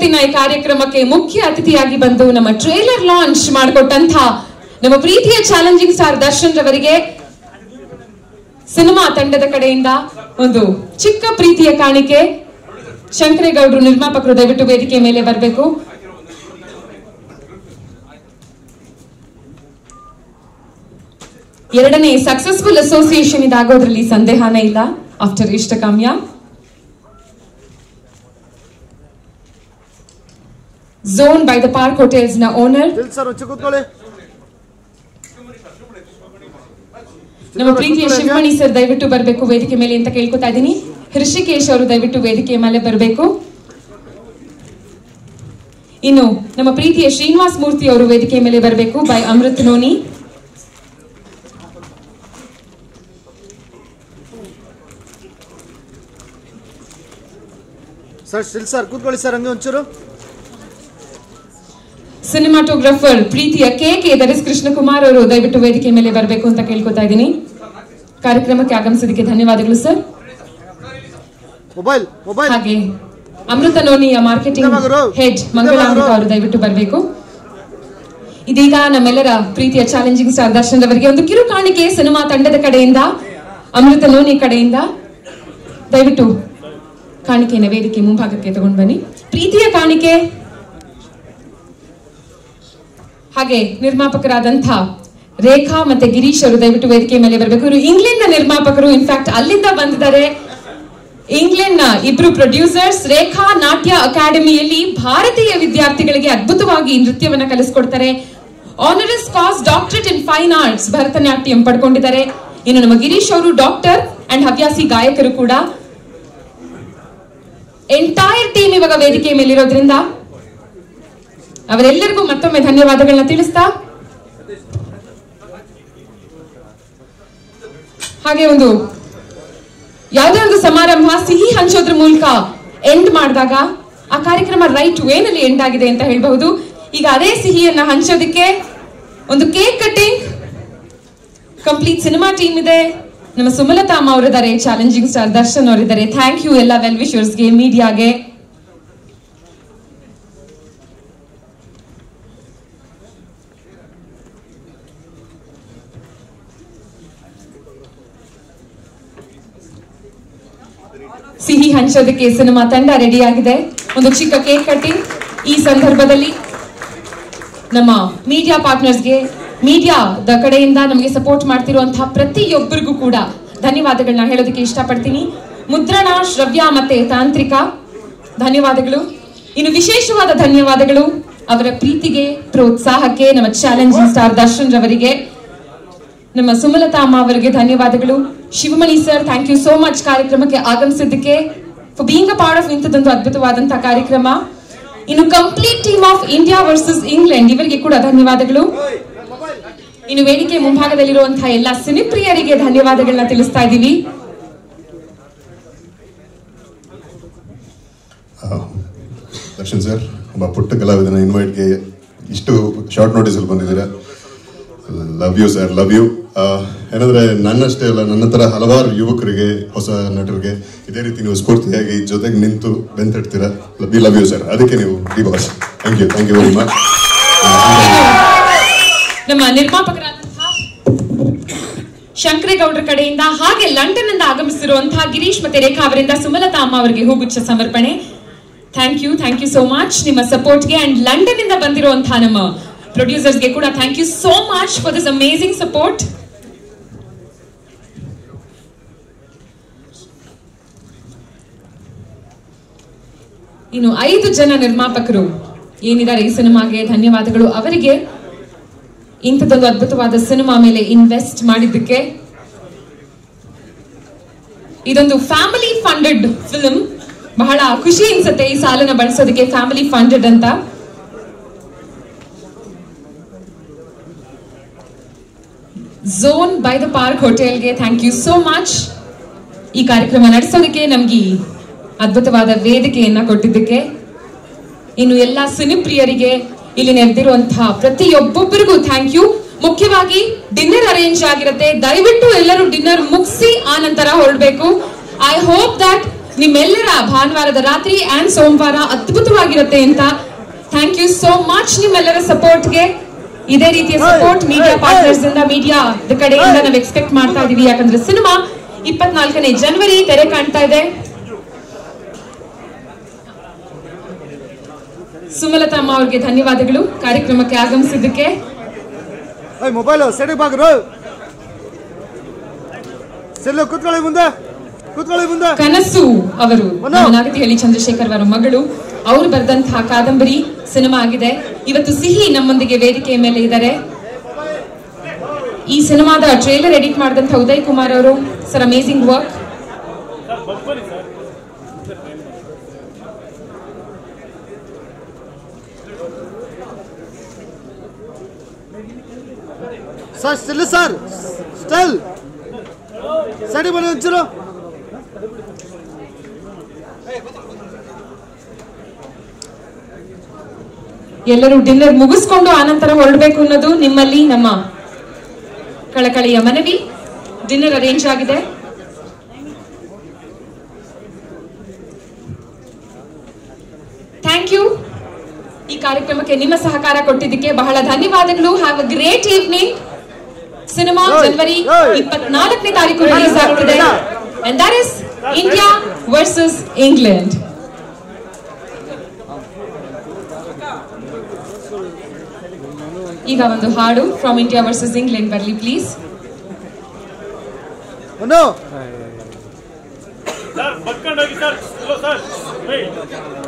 ಇವತ್ತಿನ ಈ ಕಾರ್ಯಕ್ರಮಕ್ಕೆ ಮುಖ್ಯ ಅತಿಥಿಯಾಗಿ ಬಂದು ನಮ್ಮ ಟ್ರೇಲರ್ ಲಾಂಚ್ ಮಾಡಿಕೊಟ್ಟಂತ ನಮ್ಮ ಪ್ರೀತಿಯ ಚಾಲೆಂಜಿಂಗ್ ಸ್ಟಾರ್ ದರ್ಶನ್ ರವರಿಗೆ ಸಿನಿಮಾ ತಂಡದ ಕಡೆಯಿಂದ ಒಂದು ಚಿಕ್ಕ ಪ್ರೀತಿಯ ಕಾಣಿಕೆ ಶಂಕರೇಗೌಡರು ನಿರ್ಮಾಪಕರು ದಯವಿಟ್ಟು ವೇದಿಕೆ ಮೇಲೆ ಬರಬೇಕು ಎರಡನೇ ಸಕ್ಸಸ್ಫುಲ್ ಅಸೋಸಿಯೇಷನ್ ಇದಾಗೋದ್ರಲ್ಲಿ ಸಂದೇಹನೇ ಇಲ್ಲ after Ishtakamya Zone by the Park hotels ನ ಓನರ್ ಇಲ್ಲಿ ಸರ್ ಒಂಚೂರು ಕೂತ್ಕೊಳ್ಳಿ ನಮ್ಮ ಪ್ರೀತಿಯ ಶಿವಮಣಿ ಸರ್ ದಯವಿಟ್ಟು ಬರಬೇಕು ವೇದಿಕೆ ಮೇಲೆ ಅಂತ ಕೇಳ್ಕೊತಾ ಇದ್ದೀನಿ ಹೃಷಿಕೇಶ್ ಅವರು ದಯವಿಟ್ಟು ವೇದಿಕೆ ಮೇಲೆ ಬರಬೇಕು ಇನ್ನು ನಮ್ಮ ಪ್ರೀತಿಯ ಶ್ರೀನಿವಾಸ್ ಮೂರ್ತಿ ಅವರು ವೇದಿಕೆ ಮೇಲೆ ಬರಬೇಕು ಬೈ ಅಮೃತ್ ನೋನಿ ಸರ್ ಇಲ್ಲಿ ಸರ್ ಕೂತ್ಕೊಳ್ಳಿ ಸರ್ ಹಂಗೆ ಒಂಚೂರು ಸಿನಿಮಾಟೋಗ್ರಫರ್ ಪ್ರೀತಿಯ ಕೆ ಕೆ ದರಿಸ್ ಕೃಷ್ಣಕುಮಾರ್ ಅವರು ದಯವಿಟ್ಟು ವೇದಿಕೆ ಮೇಲೆ ಬರಬೇಕು ಅಂತ ಕೇಳ್ಕೊತಾ ಇದ್ದೀನಿ ಕಾರ್ಯಕ್ರಮಕ್ಕೆ ಆಗಮಿಸೋದಕ್ಕೆ ಧನ್ಯವಾದಗಳು ಸರ್ ಮೊಬೈಲ್ ಮೊಬೈಲ್ ಹಾಗೆ ಅಮೃತ ನೋನಿಯ ಮಾರ್ಕೆಟಿಂಗ್ ಧನ್ಯವಾದಗಳು. ಹೆಡ್ ಮಂಗಳಾಂಬಿಕಾ ಅವರು ದಯವಿಟ್ಟು ಬರಬೇಕು ಇದೀಗ ನಮ್ಮೆಲ್ಲರ ಪ್ರೀತಿಯ ಚಾಲೆಂಜಿಂಗ್ ಸ್ಟಾರ್ ದರ್ಶನ್ ಅವರಿಗೆ ಒಂದು ಕಿರು ಕಾಣಿಕೆ ಸಿನಿಮಾ ತಂಡದ ಕಡೆಯಿಂದ ಅಮೃತ ನೋನಿ ಕಡೆಯಿಂದ ದಯವಿಟ್ಟು ಕಾಣಿಕೆಯನ್ನು ವೇದಿಕೆ ಮುಂಭಾಗಕ್ಕೆ ತಗೊಂಡು ಬನ್ನಿ ಪ್ರೀತಿಯ ಕಾಣಿಕೆ ಹಾಗೆ ನಿರ್ಮಾಪಕರಾದಂಥ ರೇಖಾ ಮತ್ತೆ ಗಿರೀಶ್ ಅವರು ದಯವಿಟ್ಟು ವೇದಿಕೆ ಮೇಲೆ ಬರಬೇಕು ಇವರು ಇಂಗ್ಲೆಂಡ್ ನ ನಿರ್ಮಾಪಕರು ಇನ್ಫ್ಯಾಕ್ಟ್ ಅಲ್ಲಿಂದ ಬಂದಿದ್ದಾರೆ ಇಂಗ್ಲೆಂಡ್ ನ ಇಬ್ರು ಪ್ರೊಡ್ಯೂಸರ್ಸ್ ರೇಖಾ ನಾಟ್ಯ ಅಕಾಡೆಮಿಯಲ್ಲಿ ಭಾರತೀಯ ವಿದ್ಯಾರ್ಥಿಗಳಿಗೆ ಅದ್ಭುತವಾಗಿ ನೃತ್ಯವನ್ನ ಕಲಿಸ್ಕೊಡ್ತಾರೆ honoris causa doctorate in fine arts Bharatanatyam ಪಡ್ಕೊಂಡಿದ್ದಾರೆ ಇನ್ನು ನಮ್ಮ ಗಿರೀಶ್ ಅವರು ಡಾಕ್ಟರ್ ಅಂಡ್ ಹವ್ಯಾಸಿ ಗಾಯಕರು ಕೂಡ ಎಂಟೈರ್ ಟೀಮ್ ಇವಾಗ ವೇದಿಕೆ ಮೇಲಿರೋದ್ರಿಂದ ಅವರೆಲ್ಲರಿಗೂ ಮತ್ತೊಮ್ಮೆ ಧನ್ಯವಾದಗಳನ್ನ ತಿಳಿಸ್ತಾ ಹಾಗೆ ಒಂದು ಯಾವುದೇ ಒಂದು ಸಮಾರಂಭ ಸಿಹಿ ಹಂಚೋದ್ರ ಮೂಲಕ ಎಂಡ್ ಮಾಡಿದಾಗ ಆ ಕಾರ್ಯಕ್ರಮ ರೈಟ್ ವೇನಲ್ಲಿ ಎಂಡ್ ಆಗಿದೆ ಅಂತ ಹೇಳಬಹುದು ಈಗ ಅದೇ ಸಿಹಿಯನ್ನ ಹಂಚೋದಕ್ಕೆ ಒಂದು cake cutting complete cinema team ಇದೆ ನಮ್ಮ ಸುಮಲತಾ ಅಮ್ಮ ಅವರಿದ್ದಾರೆ ಚಾಲೆಂಜಿಂಗ್ ಸ್ಟಾರ್ ದರ್ಶನ್ ಅವರಿದ್ದಾರೆ ಥ್ಯಾಂಕ್ ಯು ಎಲ್ಲ ವೆಲ್ ವಿಶರ್ಸ್ಗೆ ಮೀಡಿಯಾಗೆ ಸಿಹಿ ಹಂಚೋದಕ್ಕೆ ಸಿನಿಮಾ ತಂಡ ರೆಡಿ ಆಗಿದೆ ಒಂದು ಚಿಕ್ಕ ಕೇಕ್ ಕಟ್ಟಿಂಗ್ ಈ ಸಂದರ್ಭದಲ್ಲಿ ನಮ್ಮ ಮೀಡಿಯಾ ಪಾರ್ಟ್ನರ್ಸ್ಗೆ ಮೀಡಿಯಾದ ಕಡೆಯಿಂದ ನಮಗೆ ಸಪೋರ್ಟ್ ಮಾಡ್ತಿರುವಂತಹ ಪ್ರತಿಯೊಬ್ಬರಿಗೂ ಕೂಡ ಧನ್ಯವಾದಗಳನ್ನ ಹೇಳೋದಕ್ಕೆ ಇಷ್ಟಪಡ್ತೀನಿ ಮುದ್ರಣ ಶ್ರವ್ಯ ಮತ್ತೆ ತಾಂತ್ರಿಕ ಧನ್ಯವಾದಗಳು ಇನ್ನು ವಿಶೇಷವಾದ ಧನ್ಯವಾದಗಳು ಅವರ ಪ್ರೀತಿಗೆ ಪ್ರೋತ್ಸಾಹಕ್ಕೆ ನಮ್ಮ ಚಾಲೆಂಜಿಂಗ್ ಸ್ಟಾರ್ ದರ್ಶನ್ ರವರಿಗೆ ನಮ್ಮ ಸುಮಲತಾ ಅಮ್ಮ ಅವರಿಗೆ ಧನ್ಯವಾದಗಳು Shivamani sir thank you so much ಕಾರ್ಯಕ್ರಮಕ್ಕೆ ಆಗಮಿಸಿದ್ದಕ್ಕೆ for being a part of ಇಂಥದ್ದೊಂದು ಅದ್ಭುತವಾದಂತಹ ಕಾರ್ಯಕ್ರಮ ಇನ್ನು complete team of India versus England ಇವರಿಗೆ ಕೂಡ ಧನ್ಯವಾದಗಳು ಇನ್ನು ವೇದಿಕೆ ಮುಂಭಾಗದಲ್ಲಿರುವಂತಹ ಎಲ್ಲ ಸಿನಿಪ್ರಿಯರಿಗೆ ಧನ್ಯವಾದಗಳನ್ನ ತಿಳಿಸ್ತಾ ಇದ್ದೀವಿ ದರ್ಶನ್ ಸರ್ ಒಬ್ಬ ಪುಟ್ಟ ಕಲಾವಿದನ ಇನ್ವೈಟ್ಗೆ ಇಷ್ಟು ಶಾರ್ಟ್ ನೋಟಿಸಲ್ಲಿ ಬಂದಿದ್ದೀರಾ love you sir love you ಏನಂದ್ರೆ ನನ್ನಷ್ಟೇ ಅಲ್ಲ ನನ್ನ ತರ ಹಲವಾರು ಯುವಕರಿಗೆ ಹೊಸ ನಟರಿಗೆ ಇದೇ ರೀತಿ ನೀವು ಸ್ಫೂರ್ತಿಯಾಗಿ ಜೊತೆಗೆ ನಿಂತು ಬೆಂತಡ್ತೀರಾ ವಿ ಲವ್ ಯು ಸರ್ ಅದಕ್ಕೆ ನೀವು D boss thank you thank you very much ನಮ್ಮ ನಿರ್ಮಾಪಕರಾದಂತಹ ಶಂಕರೇಗೌಡರ ಕಡೆಯಿಂದ ಹಾಗೆ ಲಂಡನ್ ನಿಂದ ಆಗಮಿಸಿರುವಂತಹ ಗಿರೀಶ್ ಮತ್ತೆ ರೇಖಾ ಅವರಿಂದ ಸುಮಲತಾ ಅಮ್ಮ ಅವರಿಗೆ ಹೂಗುಚ್ಛ ಸಮರ್ಪಣೆ thank you thank you so much ನಿಮ್ಮ ಸಪೋರ್ಟ್ಗೆ ಅಂಡ್ ಲಂಡನ್ ಇಂದ ಬಂದಿರುವಂತಹ ನಮ್ಮ ಪ್ರೊಡ್ಯೂಸರ್ಸ್ಗೆ ಕೂಡ thank you so much for this amazing support ಇನ್ನು ಐದು ಜನ ನಿರ್ಮಾಪಕರು ಏನಿದ್ದಾರೆ ಈ ಸಿನಿಮಾಗೆ ಧನ್ಯವಾದಗಳು ಅವರಿಗೆ ಇಂಥದ್ದೊಂದು ಅದ್ಭುತವಾದ ಸಿನಿಮಾ ಮೇಲೆ ಇನ್ವೆಸ್ಟ್ ಮಾಡಿದ್ದಕ್ಕೆ ಇದೊಂದು ಫ್ಯಾಮಿಲಿ ಫಂಡೆಡ್ ಫಿಲ್ಮ್ ಬಹಳ ಖುಷಿ ಅನ್ಸುತ್ತೆ ಈ ಸಾಲನ್ನ ಬಳಸೋದಕ್ಕೆ ಫ್ಯಾಮಿಲಿ ಫಂಡೆಡ್ ಅಂತ ಝೋನ್ ಬೈ ದ ಪಾರ್ಕ್ ಹೋಟೆಲ್ಗೆ ಥ್ಯಾಂಕ್ ಯು ಸೋ ಮಚ್ ಈ ಕಾರ್ಯಕ್ರಮ ನಡೆಸೋದಕ್ಕೆ ನಮ್ಗೆ ಈ ಅದ್ಭುತವಾದ ವೇದಿಕೆಯನ್ನ ಕೊಟ್ಟಿದ್ದಕ್ಕೆ ಇನ್ನು ಎಲ್ಲ ಸಿನಿಪ್ರಿಯರಿಗೆ ಇಲ್ಲಿ ನೆರೆದಿರುವಂತಹ ಪ್ರತಿಯೊಬ್ಬೊಬ್ಬರಿಗೂ ಥ್ಯಾಂಕ್ ಯು ಮುಖ್ಯವಾಗಿ ಡಿನ್ನರ್ ಅರೇಂಜ್ ಆಗಿರುತ್ತೆ ದಯವಿಟ್ಟು ಎಲ್ಲರೂ ಡಿನ್ನರ್ ಮುಗಿಸಿ ಆ ನಂತರ ಹೊರಡಬೇಕು ಐ ಹೋಪ್ ದಟ್ ನಿಮ್ಮೆಲ್ಲರ ಭಾನುವಾರದ ರಾತ್ರಿ ಅಂಡ್ ಸೋಮವಾರ ಅದ್ಭುತವಾಗಿರುತ್ತೆ ಅಂತ ಥ್ಯಾಂಕ್ ಯು ಸೋ ಮಚ್ ನಿಮ್ಮೆಲ್ಲರ ಸಪೋರ್ಟ್ಗೆ ಇದೇ ರೀತಿಯ ಸಪೋರ್ಟ್ ಮೀಡಿಯಾ ಪಾರ್ಟ್ನರ್ಸ್ ಇಂದ ಮೀಡಿಯಾ ಕಡೆಯಿಂದ ನಾವು ಎಕ್ಸ್ಪೆಕ್ಟ್ ಮಾಡ್ತಾ ಇದೀವಿ ಯಾಕಂದ್ರೆ ಸಿನಿಮಾ ಇಪ್ಪತ್ನಾಲ್ಕನೇ ಜನವರಿ ತೆರೆ ಕಾಣ್ತಾ ಇದೆ ಸುಮಲತಾ ಅಮ್ಮ ಅವ್ರಿಗೆ ಧನ್ಯವಾದಗಳು ಕಾರ್ಯಕ್ರಮಕ್ಕೆ ಆಗಮಿಸಿದ್ದಕ್ಕೆ ಏಯ್ ಮೊಬೈಲು ಸೈಡಿಗೆ ಬಾಗ್ರು ಸೆಲ್ಲು ಕೂತ್ಕೊಳ್ಳಿ ಮುಂದೆ ಕೂತ್ಕೊಳ್ಳಿ ಮುಂದೆ ಕನಸು ಅವರು ಮನು. ನಾಗತಿಹಳ್ಳಿ ಚಂದ್ರಶೇಖರ್ ಅವರ ಮಗಳು ಅವರು ಬರೆದಂತಹ ಕಾದಂಬರಿ ಸಿನಿಮಾ ಆಗಿದೆ ಇವತ್ತು ಸಿಹಿ ನಮ್ಮೊಂದಿಗೆ ವೇದಿಕೆಯ ಮೇಲೆ ಇದ್ದಾರೆ ಈ ಸಿನಿಮಾದ ಟ್ರೇಲರ್ ಎಡಿಟ್ ಮಾಡಿದಂತ ಉದಯ್ ಕುಮಾರ್ ಅವರು sir amazing work sir still sir still ಸೈಡಿಗೆ ಬನ್ನಿ ಒಂಚೂರು ಎಲ್ಲರೂ ಡಿನ್ನರ್ ಮುಗಿಸ್ಕೊಂಡು ಆನಂತರ ಹೊರಡಬೇಕು ಅನ್ನೋದು ನಿಮ್ಮಲ್ಲಿ ನಮ್ಮ ಕಳಕಳಿಯ ಮನವಿ ಡಿನ್ನರ್ ಅರೇಂಜ್ ಆಗಿದೆ ಥ್ಯಾಂಕ್ ಯು ಈ ಕಾರ್ಯಕ್ರಮಕ್ಕೆ ನಿಮ್ಮ ಸಹಕಾರ ಕೊಟ್ಟಿದ್ದಕ್ಕೆ ಬಹಳ ಧನ್ಯವಾದಗಳು have a great evening cinema ಓಯ್, ಜನವರಿ ಓಯ್. ಇಪ್ಪತ್ನಾಲ್ಕನೇ ತಾರೀಕು ರಿಲೀಸ್ ಆಗ್ತಿದೆ and that is India versus England ಈಗ ಒಂದು ಹಾಡು ಫ್ರಮ್ ಇಂಡಿಯಾ ವರ್ಸಸ್ ಇಂಗ್ಲೆಂಡ್ ಬರಲಿ ಪ್ಲೀಸ್ ಮನು ಸರ್ ಬಕ್ಕೊಂಡೋಗಿ ಸರ್ ಹಲೋ ಸರ್